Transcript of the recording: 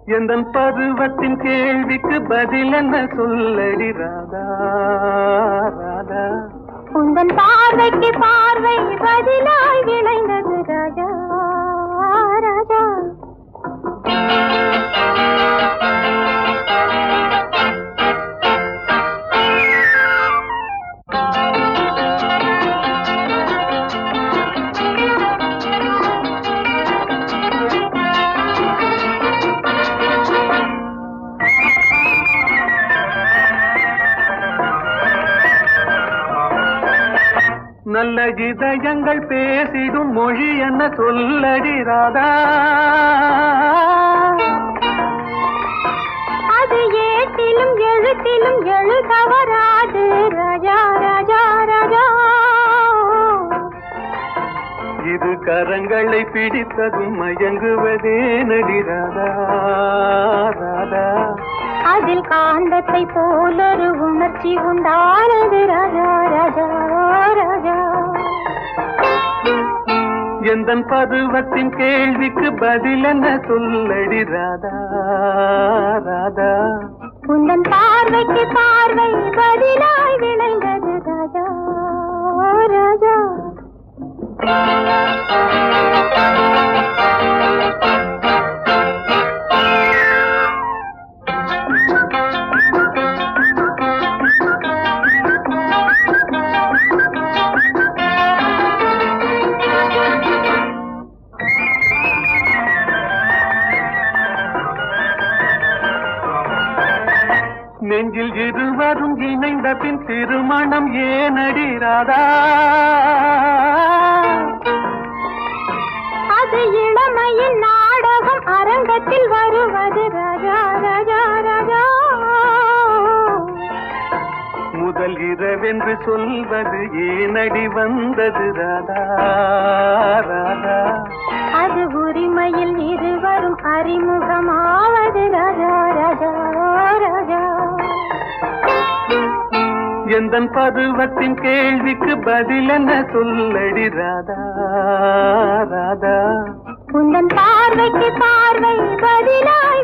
எந்த பருவத்தின் கேள்விக்கு பதில் என்ன சொல்லடி ராதா ராதா உந்தன் பார்வைக்கு பார்வை பதிலாய் விளைந்தது ராஜா ராஜா நல்ல இதயங்கள் பேசிடும் மொழி என்ன சொல்லடி ராதா அது ஏட்டிலும் எழுத்திலும் எழுதவராது ராஜா ராஜா ராஜா இது கரங்களை பிடித்ததும் மயங்குவதே நடி ராதா ராதா அதில் காந்தத்தை போலொரு உணர்ச்சி உண்டானது ராஜா ராஜா ராஜா எந்த பருவத்தின் கேள்விக்கு பதில் என்ன சொல்லடி ராதா ராதா உந்தன் பார்வைக்கு பார்வை பதிலாய் விளைந்தது ராஜா ராஜா நெஞ்சில் இருவரும் இணைந்த பின் திருமணம் ஏனடி ராதா அது இளமையின் நாடகம் அரங்கத்தில் வருவது ராஜா ராஜா ராஜா முதல் இரவென்று சொல்வது ஏனடி வந்தது ராதா ராதா அது உரிமையில் இருவரும் அறிமுகமாவது ராஜா ராஜா ராஜா எந்த பருவத்தின் கேள்விக்கு பதில் என்ன சொல்லடி ராதா ராதா உந்தன் பார்வைக்கு பார்வை பதிலாய்